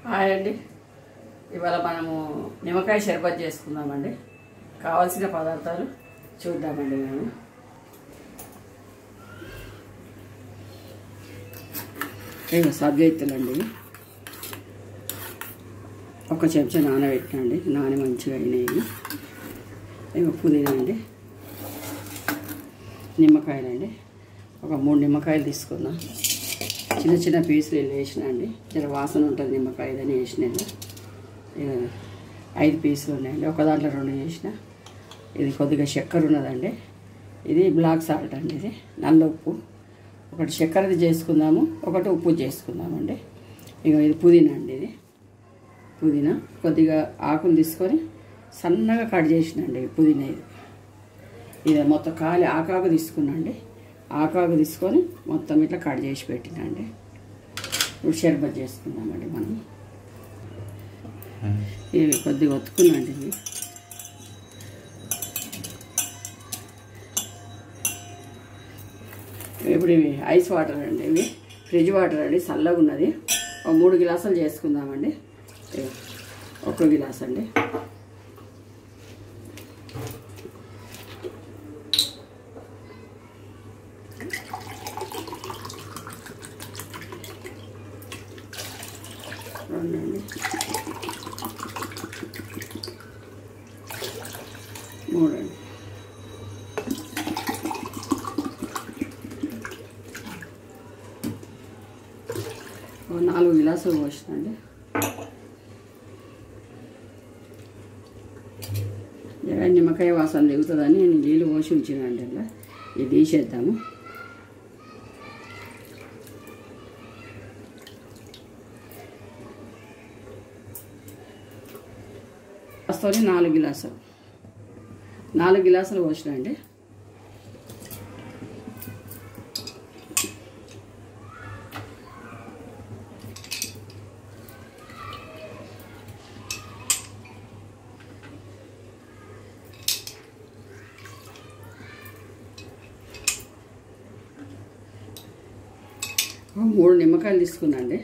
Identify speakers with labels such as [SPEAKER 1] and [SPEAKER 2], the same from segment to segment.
[SPEAKER 1] Hi అండి ఇవాళ మనము నిమ్మకాయ షర్బత్ చేసుకుందామండి కావాల్సిన పదార్థాలు చూద్దామండి మేము ఇవి సబ్జెక్టులండి ఇవి. ఒక చెంచా నానబెట్టినండి నాని మంచిగా అయినాయి ఇవి పుదీనా అండి నిమ్మకాయలండి ఒక మూడు నిమ్మకాయలు తీసుకుందాం చిన్న చిన్న పీసులు ఇలా వేసిన అండి జర వాసన ఉంటుంది నిమ్మకాయదని వేసినాను ఇక ఐదు పీసులు ఉన్నాయండి ఒక దాంట్లో రెండు చేసిన ఇది కొద్దిగా చక్కెర ఉన్నదండి ఇది బ్లాక్ సాల్ట్ అండి ఇది నల్ల ఉప్పు ఒకటి చక్కెరది చేసుకుందాము ఒకటి ఉప్పు చేసుకుందామండి ఇక ఇది పుదీనా అండి ఇది పుదీనా కొద్దిగా ఆకులు తీసుకొని సన్నగా కట్ చేసినండి పుదీనా ఇది ఇది మొత్తం కాలి ఆకాకు తీసుకున్నాండి ఆకాకు తీసుకొని మొత్తం ఇట్లా కట్ చేసి పెట్టినండి ఇప్పుడు షర్బత్ చేసుకుందామండి మనం ఇవి కొద్దిగా ఒత్తుకున్నాండి ఇవి ఇప్పుడు ఇవి ఐస్ వాటర్ అండి ఇవి ఫ్రిడ్జ్ వాటర్ అండి చల్లగా ఉన్నది ఒక మూడు గిలాసులు చేసుకుందామండి ఇవి ఒక గిలాస్ అండి రెండండి మూడండి ఓ నాలుగు గిలాసులు పోసినండి జగన్ నిమ్మకాయ వాసన దిగుతుందని నేను నీళ్ళు పోసి ఉంచినండి అలా ఇది తీసేద్దాము వస్తుంది నాలుగు గిలాసులు నాలుగు గిలాసులు పోసినండి ఒక మూడు నిమ్మకాయలు తీసుకున్నాండి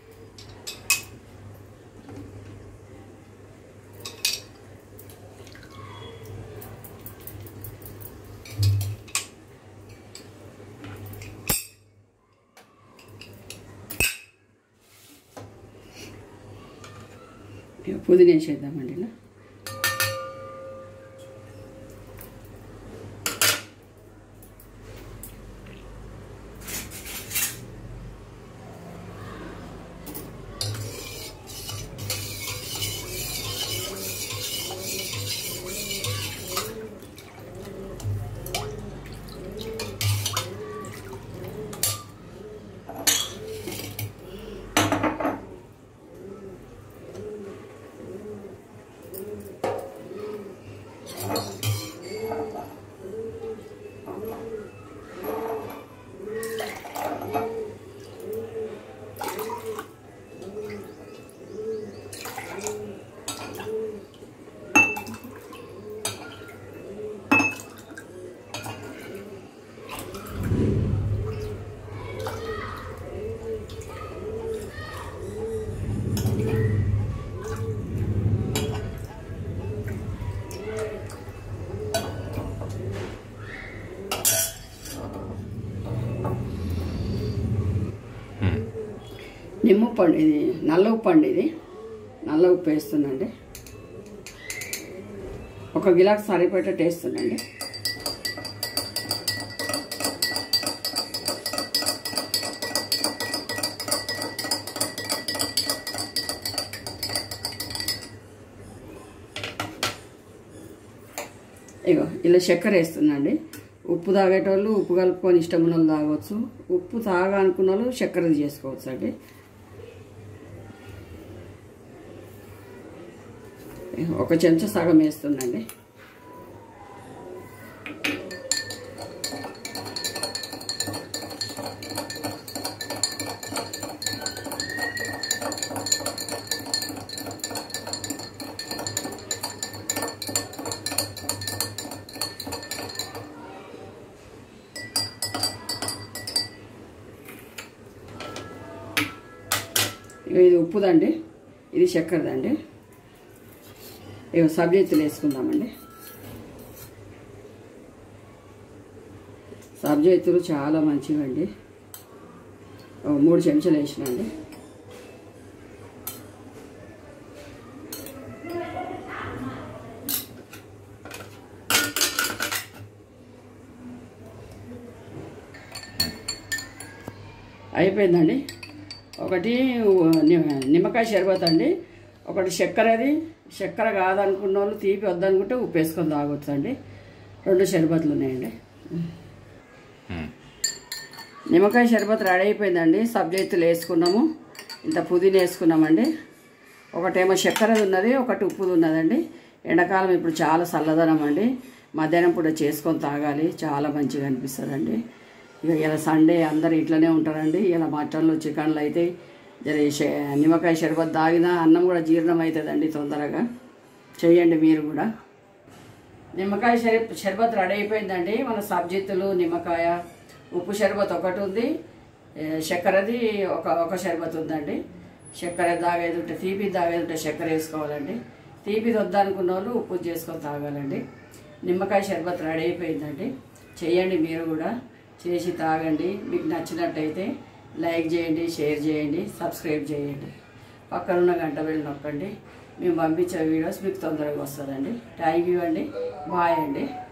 [SPEAKER 1] ఇక పుదీనా వేసేద్దామండి ఇలా నిమ్మ ఉప్పు అండి ఇది నల్ల ఉప్పు అండి ఇది నల్ల ఉప్పు వేస్తుందండి ఒక గిలాస్ సరిపడేటట్టు వేస్తుందండి ఇగో ఇలా చక్కెర వేస్తుందండి ఉప్పు తాగేటోళ్ళు ఉప్పు కలుపుకొని ఇష్టం ఉన్న వాళ్ళు తాగవచ్చు ఉప్పు తాగా అనుకున్న వాళ్ళు చక్కెరది చేసుకోవచ్చు అండి ఒక చెంచా సగం వేస్తుందండి ఇక ఇది ఉప్పుదండి ఇది చక్కెరదండి ఇక సబ్జెత్తులు వేసుకుందామండి సబ్జెత్తులు చాలా మంచివండి ఒక మూడు చెంచాలు వేసినండి అయిపోయిందండి ఒకటి ని- నిమ్మకాయ షర్బత్ అండి ఒకటి చక్కెరది చక్కెర కాదనుకున్న వాళ్ళు తీపి వద్దనుకుంటే ఉప్పు వేసుకొని తాగొచ్చు అండి రెండు షర్బత్లు ఉన్నాయండి నిమ్మకాయ షర్బత్ రెడీ అయిపోయిందండి సబ్జెక్టులు వేసుకున్నాము ఇంత పుదీనా వేసుకున్నామండి ఒకటేమో చక్కెరది ఉన్నది ఒకటి ఉప్పుది ఉన్నదండి ఎండాకాలం ఇప్పుడు చాలా చల్లదనం అండి మధ్యాహ్నం పూట చేసుకొని తాగాలి చాలా మంచిగా అనిపిస్తుందండి ఇక ఇలా సండే అందరు ఇట్లనే ఉంటారండి ఇలా మటన్లు చికెన్లు అయితే జర ఈ ష- నిమ్మకాయ షర్బత్ తాగినా అన్నం కూడా జీర్ణం అవుతుందండి తొందరగా చేయండి మీరు కూడా నిమ్మకాయ షర్- షర్బత్ రెడీ అయిపోయిందండి మన సబ్జెత్తులు నిమ్మకాయ ఉప్పు షర్బత్ ఒకటి ఉంది ఏ, చక్కెరది ఒక ఒక షర్బత్ ఉందండి చక్కెర తాగేది ఉంటే తీపి తాగేది ఉంటే చక్కెర వేసుకోవాలండి తీపి వద్దనుకున్న వాళ్ళు ఉప్పు చేసుకొని తాగాలండి నిమ్మకాయ షర్బత్ రెడీ అయిపోయిందండి చేయండి మీరు కూడా చేసి తాగండి మీకు నచ్చినట్టయితే లైక్ చేయండి షేర్ చేయండి సబ్స్క్రైబ్ చేయండి పక్కనున్న గంట వెళ్ళి నొక్కండి మేము పంపించే వీడియోస్ మీకు తొందరగా వస్తుందండి థ్యాంక్ యూ అండి బాయ్ అండి